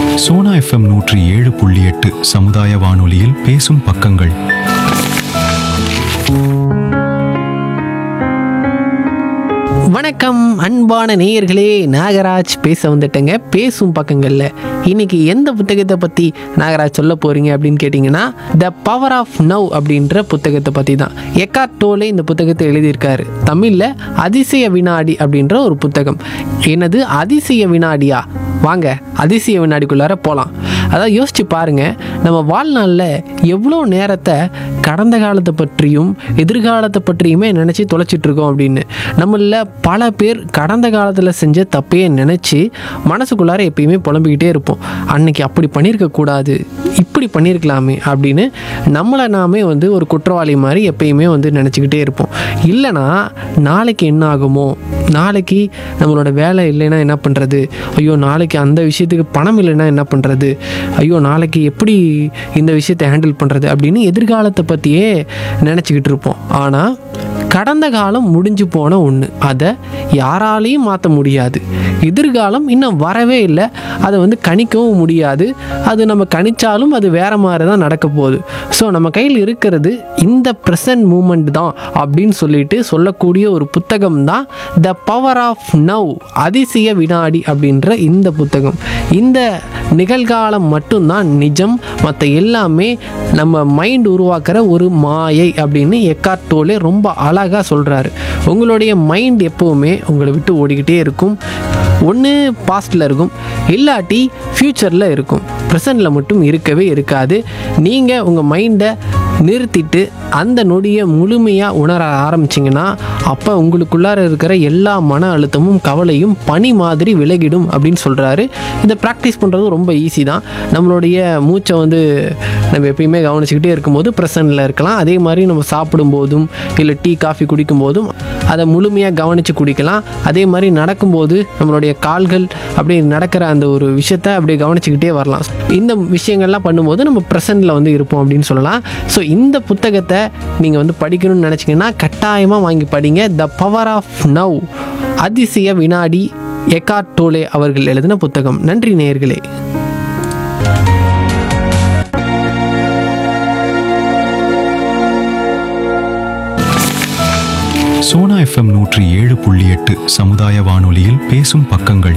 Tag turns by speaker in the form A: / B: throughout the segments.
A: Sona FM நூற்றி ஏழு புள்ளி எட்டு சமுதாய வானொலியில் பேசும் பக்கங்கள்
B: வணக்கம் அன்பான நேயர்களே நாகராஜ் பேச வந்துட்டேங்க பேசும் பக்கங்களில் இன்னைக்கு எந்த புத்தகத்தை பற்றி நாகராஜ் சொல்ல போறீங்க அப்படின்னு கேட்டிங்கன்னா த பவர் ஆஃப் நவ் அப்படின்ற புத்தகத்தை பற்றி தான் எக்கார்ட் டோலே இந்த புத்தகத்தை எழுதியிருக்காரு தமிழில் அதிசய வினாடி அப்படின்ற ஒரு புத்தகம் என்னது அதிசய வினாடியா வாங்க அதிசய வினாடிக்குள்ளார போகலாம் அதான் யோசிச்சு பாருங்க நம்ம வாழ்நாளில் எவ்வளோ நேரத்தை கடந்த காலத்தை பற்றியும் எதிர்காலத்தை பற்றியுமே நினச்சி தொலைச்சிட்டு இருக்கோம் அப்படின்னு நம்மள பல பேர் கடந்த காலத்தில் செஞ்ச தப்பையே நினச்சி மனசுக்குள்ளார எப்பயுமே புலம்பிக்கிட்டே இருப்போம் அன்னைக்கு அப்படி பண்ணியிருக்க கூடாது இப்படி பண்ணியிருக்கலாமே அப்படின்னு நம்மளை நாமே வந்து ஒரு குற்றவாளி மாதிரி எப்பயுமே வந்து நினச்சிக்கிட்டே இருப்போம் இல்லைனா நாளைக்கு என்ன ஆகுமோ நாளைக்கு நம்மளோட வேலை இல்லைன்னா என்ன பண்ணுறது ஐயோ நாளைக்கு அந்த விஷயத்துக்கு பணம் இல்லைன்னா என்ன பண்ணுறது ஐயோ நாளைக்கு எப்படி இந்த விஷயத்தை ஹேண்டில் பண்ணுறது அப்படின்னு எதிர்காலத்தை பற்றியே நினச்சிக்கிட்டு இருப்போம் ஆனால் கடந்த காலம் முடிஞ்சு போன ஒன்று அதை யாராலையும் மாற்ற முடியாது எதிர்காலம் இன்னும் வரவே இல்லை அதை வந்து கணிக்கவும் முடியாது அது நம்ம கணிச்சாலும் அது வேற மாதிரி தான் நடக்க போகுது ஸோ நம்ம கையில் இருக்கிறது இந்த ப்ரெசன்ட் மூமெண்ட் தான் அப்படின்னு சொல்லிட்டு சொல்லக்கூடிய ஒரு புத்தகம் தான் த பவர் ஆஃப் நவ் அதிசய வினாடி அப்படின்ற இந்த புத்தகம் இந்த நிகழ்காலம் மட்டும்தான் நிஜம் மற்ற எல்லாமே நம்ம மைண்ட் உருவாக்குற ஒரு மாயை அப்படின்னு எக்கார்ட் டோலே ரொம்ப அழகாக சொல்கிறாரு உங்களுடைய மைண்ட் எப்போவுமே உங்களை விட்டு ஓடிக்கிட்டே இருக்கும் ஒன்று பாஸ்டில் இருக்கும் இல்லாட்டி ஃப்யூச்சரில் இருக்கும் ப்ரெசண்டில் மட்டும் இருக்கவே இருக்காது நீங்கள் உங்கள் மைண்டை நிறுத்திட்டு அந்த நொடியை முழுமையாக உணர ஆரம்பிச்சிங்கன்னா அப்போ உங்களுக்குள்ளார இருக்கிற எல்லா மன அழுத்தமும் கவலையும் பனி மாதிரி விலகிடும் அப்படின்னு சொல்கிறாரு இதை ப்ராக்டிஸ் பண்ணுறது ரொம்ப ஈஸி தான் நம்மளுடைய மூச்சை வந்து நம்ம எப்பயுமே கவனிச்சுக்கிட்டே இருக்கும்போது ப்ரெசண்டில் இருக்கலாம் அதே மாதிரி நம்ம சாப்பிடும்போதும் இல்லை டீ காஃபி குடிக்கும்போதும் அதை முழுமையாக கவனித்து குடிக்கலாம் அதே மாதிரி நடக்கும்போது நம்மளுடைய கால்கள் அப்படியே நடக்கிற அந்த ஒரு விஷயத்தை அப்படியே கவனிச்சுக்கிட்டே வரலாம் இந்த விஷயங்கள்லாம் பண்ணும்போது நம்ம ப்ரெசண்டில் வந்து இருப்போம் அப்படின்னு சொல்லலாம் ஸோ இந்த புத்தகத்தை நீங்கள் வந்து படிக்கணும்னு நினச்சிங்கன்னா கட்டாயமாக வாங்கி படிங்க த பவர் ஆஃப் நவ் அதிசய வினாடி எக்கார்ட் டோலே அவர்கள் எழுதின புத்தகம் நன்றி நேயர்களே
A: சோனா எஃப்எம் நூற்றி ஏழு புள்ளி எட்டு சமுதாய வானொலியில் பேசும் பக்கங்கள்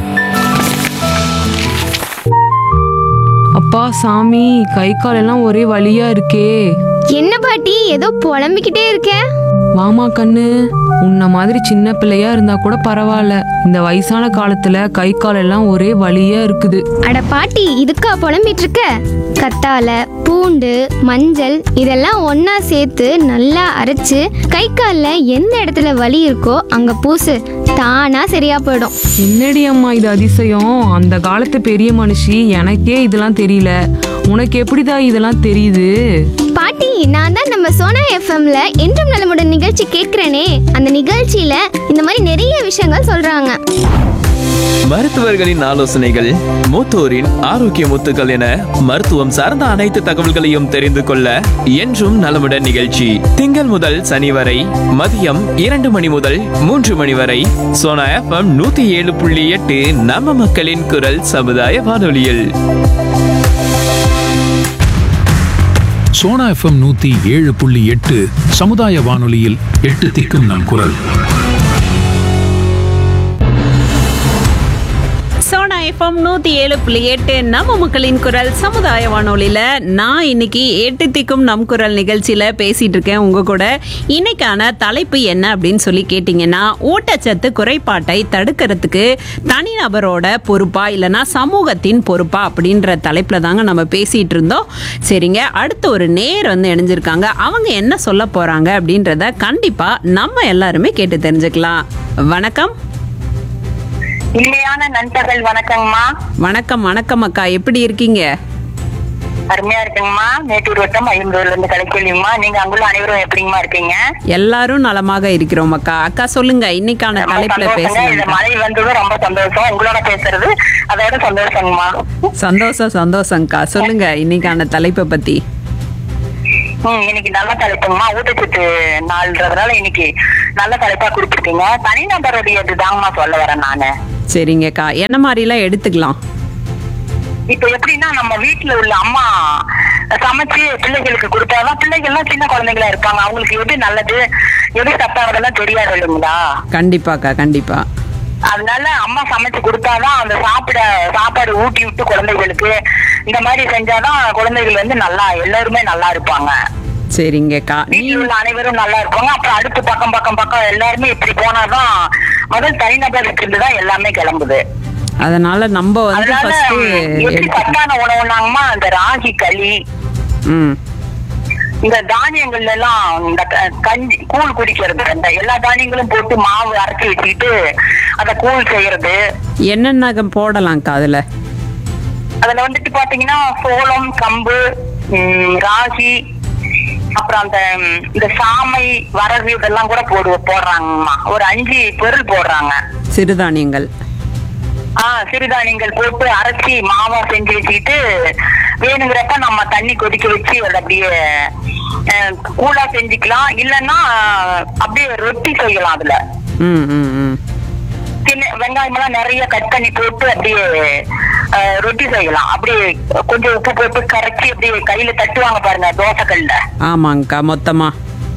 C: அப்பா சாமி கை கால் எல்லாம் ஒரே வலியா இருக்கே
D: என்ன பாட்டி ஏதோ புலம்பிக்கிட்டே இருக்க
C: வாமா கண்ணு உன்ன மாதிரி சின்ன பிள்ளையா இருந்தா கூட பரவாயில்ல இந்த வயசான காலத்துல கை கால் எல்லாம் ஒரே வலியா இருக்குது
D: அட பாட்டி இதுக்கா புலம்பிட்டு இருக்க கத்தால பூண்டு மஞ்சள் இதெல்லாம் ஒண்ணா சேர்த்து நல்லா அரைச்சு கை கால்ல எந்த இடத்துல வலி இருக்கோ அங்க பூசு தானா சரியா போயிடும்
C: என்னடி அம்மா இது அதிசயம் அந்த காலத்து பெரிய மனுஷி எனக்கே இதெல்லாம் தெரியல உனக்கு எப்படிடா இதெல்லாம் தெரியுது
D: பாட்டி நான் தான் நம்ம சோனா எஃப்எம்ல என்றும் நலமுடன் நிகழ்ச்சி கேட்கிறேனே அந்த நிகழ்ச்சியில இந்த மாதிரி நிறைய விஷயங்கள் சொல்றாங்க
E: மருத்துவர்களின் ஆலோசனைகள் மூத்தோரின் ஆரோக்கிய முத்துக்கள் என மருத்துவம் சார்ந்த அனைத்து தகவல்களையும் தெரிந்து கொள்ள என்றும் நலமுடன் நிகழ்ச்சி திங்கள் முதல் சனி வரை மதியம் இரண்டு மணி முதல் மூன்று மணி வரை சோனா எஃப்எம் நூத்தி ஏழு புள்ளி எட்டு நம்ம மக்களின் குரல் சமுதாய வானொலியில்
F: சோனா எஃப்எம் நூத்தி ஏழு புள்ளி எட்டு சமுதாய வானொலியில் எட்டு திக்கும் நம் குரல்
G: சோனா எஃப்எம் நூத்தி ஏழு புள்ளி எட்டு நம்ம மக்களின் குரல் சமுதாய வானொலியில நான் இன்னைக்கு எட்டு திக்கும் நம் குரல் நிகழ்ச்சியில பேசிட்டு இருக்கேன் உங்க கூட இன்னைக்கான தலைப்பு என்ன அப்படின்னு சொல்லி கேட்டீங்கன்னா ஊட்டச்சத்து குறைபாட்டை தடுக்கிறதுக்கு தனிநபரோட பொறுப்பா இல்லைன்னா சமூகத்தின் பொறுப்பா அப்படின்ற தலைப்புல தாங்க நம்ம பேசிட்டு இருந்தோம் சரிங்க அடுத்து ஒரு நேர் வந்து இணைஞ்சிருக்காங்க அவங்க என்ன சொல்ல போறாங்க அப்படின்றத கண்டிப்பா நம்ம எல்லாருமே கேட்டு தெரிஞ்சுக்கலாம் வணக்கம்
H: இனிமையான நண்பர்கள் வணக்கங்கம்மா
G: வணக்கம் வணக்கம் அக்கா எப்படி இருக்கீங்க
H: அருமையா இருக்குங்கம்மா மேட்டூர் வட்டம் ஐம்பதுல இருந்து கலைக்கொல்லிங்கம்மா நீங்க அங்குள்ள அனைவரும் எப்படிங்கம்மா இருக்கீங்க
G: எல்லாரும் நலமாக இருக்கிறோம் அக்கா அக்கா சொல்லுங்க இன்னைக்கான
H: ரொம்ப
G: தலைப்புல
H: சந்தோஷங்க இந்த
G: பேசலாம்
H: மழை வந்தது ரொம்ப சந்தோஷம் உங்களோட பேசுறது அதோட சந்தோஷங்கம்மா
G: சந்தோஷம் சந்தோஷம்க்கா சொல்லுங்க இன்னைக்கான தலைப்பை பத்தி
H: ம் இன்னைக்கு நல்ல தலைப்புங்கம்மா ஊட்டச்சத்து நாள்ன்றதுனால இன்னைக்கு நல்ல தலைப்பா கொடுத்துருக்கீங்க தனிநபருடையது தாங்கம்மா சொல்ல வரேன் நானு
G: சரிங்கக்கா என்ன மாதிரிலாம் எடுத்துக்கலாம்
H: இப்ப எப்படின்னா நம்ம வீட்டுல உள்ள அம்மா சமைச்சு பிள்ளைகளுக்கு கொடுத்தாதான் பிள்ளைகள்லாம் சின்ன குழந்தைங்களா இருப்பாங்க அவங்களுக்கு எது நல்லது எது சத்தானதெல்லாம் தெரியாது இல்லைங்களா
G: கண்டிப்பாக்கா கண்டிப்பா
H: அதனால அம்மா சமைச்சு கொடுத்தாதான் அந்த சாப்பிட சாப்பாடு ஊட்டி விட்டு குழந்தைகளுக்கு இந்த மாதிரி செஞ்சாதான் குழந்தைகள் வந்து நல்லா எல்லாருமே நல்லா இருப்பாங்க
G: சரிங்கக்கா நீ
H: வீட்டில் உள்ள அனைவரும் நல்லா இருப்பாங்க அப்புறம் அடுத்து பக்கம் பக்கம் பக்கம் எல்லாருமே இப்படி போனாதான் முதல் தனிநபருக்கு இருந்து தான் எல்லாமே கிளம்புது
G: அதனால நம்ம வந்து
H: அதனால
G: ஃபர்ஸ்ட்
H: எப்படி
G: எடுத்துக்கணும்
H: சத்தான உணவுனாங்கம்மா அந்த ராகி களி
G: ம்
H: இந்த தானியங்கள்ல எல்லாம் இந்த க- கஞ்சி கூழ் குடிக்கிறது இந்த எல்லா தானியங்களும் போட்டு மாவு அரைச்சி வச்சுக்கிட்டு அத கூழ் செய்யறது
G: என்னென்ன போடலாம்க்கா அதுல
H: அதுல வந்துட்டு பாத்தீங்கன்னா சோளம் கம்பு ம், ராகி அப்புறம் அந்த ம், இந்த சாமை வரகு இதெல்லாம் கூட போடு போடுறாங்கம்மா ஒரு அஞ்சு பொருள் போடுறாங்க
G: சிறுதானியங்கள்
H: ஆஹ் சிறுதானியங்கள் போட்டு அரைச்சி மாவா செஞ்சு வச்சுக்கிட்டு வேணுங்கிறப்ப நம்ம தண்ணி கொதிக்க வச்சு அதை அப்படியே அஹ், கூழா செஞ்சுக்கலாம் இல்லைன்னா அப்படியே ரொட்டி செய்யலாம் அதுல
G: ம் ம் ம்
H: சின்ன வெங்காயம் எல்லாம் நிறைய கட் பண்ணி போட்டு அப்படியே அஹ், ரொட்டி செய்யலாம் அப்படியே கொஞ்சம் உப்பு போட்டு கரைச்சி அப்படியே கையில தட்டுவாங்க பாருங்க தோசைக்கல்ல
G: ஆமாங்கக்கா மொத்தமா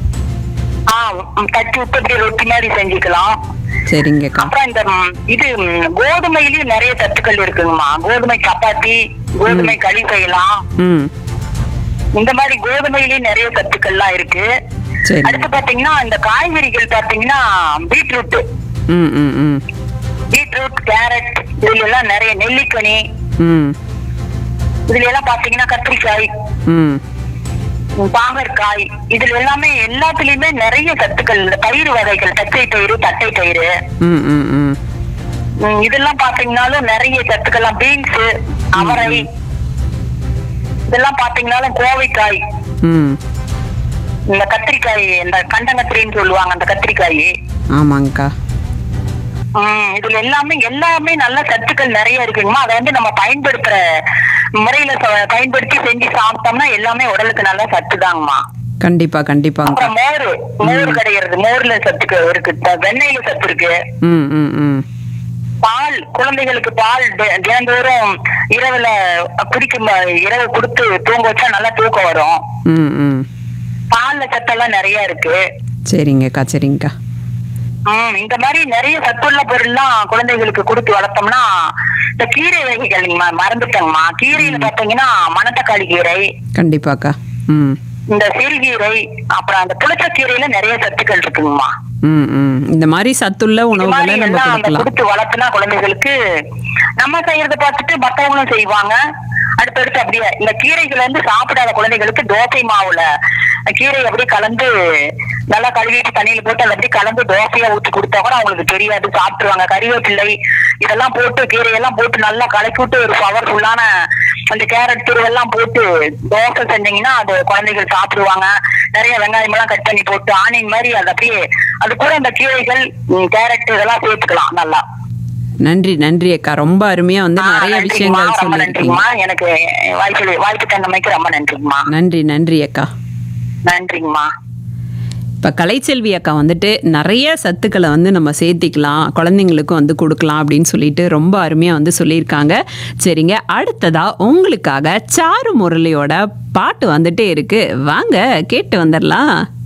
H: ஆஹ் உம், தட்டி விட்டு அப்படியே ரொட்டி மாதிரி செஞ்சுக்கலாம்
G: சரிங்கக்கா
H: அப்புறம் இந்த ம், இது ம், கோதுமையிலயும் நிறைய சத்துக்கள் இருக்குங்கம்மா கோதுமை சப்பாத்தி கோதுமை களி செய்யலாம்
G: ம்
H: இந்த மாதிரி கோதுமையிலயும் நிறைய சத்துக்கள்லாம் இருக்கு
G: சரி
H: அடுத்து பாத்தீங்கன்னா இந்த காய்கறிகள் பாத்தீங்கன்னா பீட்ரூட்
G: ம் ம் ம்
H: பீட்ரூட் கேரட் இதுல எல்லாம் நிறைய நெல்லிக்கனி
G: ம்
H: இதுல எல்லாம் பாத்தீங்கன்னா கத்திரிக்காய்
G: ம்
H: ம், பாகற்காய் இதுல எல்லாமே எல்லாத்துலயுமே நிறைய சத்துக்கள் இந்த பயிர் வகைகள் பச்சை பயிறு தட்டை பயிறு
G: ம் ம் ம்
H: ம், இதெல்லாம் பாத்தீங்கன்னாலும் நிறைய சத்துக்கள்லாம் பீன்ஸ் அவரை இதெல்லாம் பாத்தீங்கன்னாலும் கோவைக்காய்
G: ம்
H: இந்த கத்திரிக்காய் இந்த கண்டங்கத்திரின்னு சொல்லுவாங்க அந்த கத்திரிக்காய்
G: ஆமாங்கக்கா
H: உம் இதுல எல்லாமே எல்லாமே நல்ல சத்துக்கள் நிறைய இருக்குங்கம்மா அதை வந்து நம்ம பயன்படுத்துற முறையில ச- பயன்படுத்தி செஞ்சு சாப்பிட்டோம்னா எல்லாமே உடலுக்கு நல்ல சத்து தாங்கம்மா
G: கண்டிப்பா கண்டிப்பாங்கக்கா
H: அப்புறம் மோர் மோர் கிடையாது மோர்ல சத்துக்கு இருக்கு த- வெண்ணெயில சத்து இருக்கு
G: ம் ம் ம்
H: பால் குழந்தைகளுக்கு பால் தி- தினந்தோறும் இரவுல குடிக்கும் இரவு கொடுத்து தூங்க வச்சா நல்லா தூக்கம் வரும்
G: ம் ம்
H: பால்ல சத்தெல்லாம் நிறைய இருக்கு
G: சரிங்கக்கா சரிங்கக்கா
H: உம் இந்த மாதிரி நிறைய சத்துள்ள பொருள்லாம் குழந்தைகளுக்கு கொடுத்து வளர்த்தோம்னா இந்த கீரை வகைகள் ம- மறந்துட்டேங்கம்மா கீரையில பாத்தீங்கன்னா மணத்தக்காளி கீரை
G: கண்டிப்பாக்கா ம்
H: இந்த சிறுகீரை அப்புறம் அந்த புளிச்சக்கீரையில நிறைய சத்துக்கள் இருக்குங்கம்மா
G: ம் ம் இந்த மாதிரி சத்துள்ள
H: இது
G: உணவுகளை
H: மாதிரி
G: நம்ம
H: எல்லாம் அந்த
G: கொடுக்கலாம்
H: கொடுத்து வளர்த்துனா குழந்தைகளுக்கு நம்ம செய்யறத பார்த்துட்டு மத்தவங்களும் செய்வாங்க அடுத்தடுத்து அப்படியே இந்த கீரைகள் வந்து சாப்பிடாத குழந்தைகளுக்கு தோசை மாவுல கீரை அப்படியே கலந்து நல்லா கழுவிட்டு தண்ணியில போட்டு அதை அப்படியே கலந்து தோசையா ஊத்தி கொடுத்தா கூட அவங்களுக்கு தெரியாது சாப்பிட்டுருவாங்க கறிவேப்பிள்ளை இதெல்லாம் போட்டு கீரையெல்லாம் போட்டு நல்லா கலக்கி விட்டு ஒரு பவர்ஃபுல்லான அந்த கேரட் துருவெல்லாம் போட்டு தோசை செஞ்சீங்கன்னா அது குழந்தைகள் சாப்பிடுவாங்க நிறைய வெங்காயம் எல்லாம் கட் பண்ணி போட்டு ஆனியன் மாதிரி அது அப்படியே அது கூட இந்த கீரைகள் ம், கேரட் இதெல்லாம் சேர்த்துக்கலாம் நல்லா
G: நன்றி நன்றி அக்கா ரொம்ப அருமையா வந்து
H: ஆ,
G: நிறைய
H: நன்றிங்கம்மா,
G: விஷயங்கள்
H: ரொம்ப
G: சொல்லியிருக்கீங்க
H: நன்றிங்கம்மா எனக்கு வாய்ப்பு வாய்ப்பு தந்தமைக்கு ரொம்ப நன்றிங்கம்மா
G: நன்றி நன்றி அக்கா
H: நன்றிங்கம்மா
G: இப்போ கலைச்செல்வி அக்கா வந்துட்டு நிறைய சத்துக்களை வந்து நம்ம சேர்த்திக்கலாம் குழந்தைங்களுக்கும் வந்து கொடுக்கலாம் அப்படின்னு சொல்லிட்டு ரொம்ப அருமையாக வந்து சொல்லியிருக்காங்க சரிங்க அடுத்ததா உங்களுக்காக சாரு முரளியோட பாட்டு வந்துட்டே இருக்கு வாங்க கேட்டு வந்துடலாம்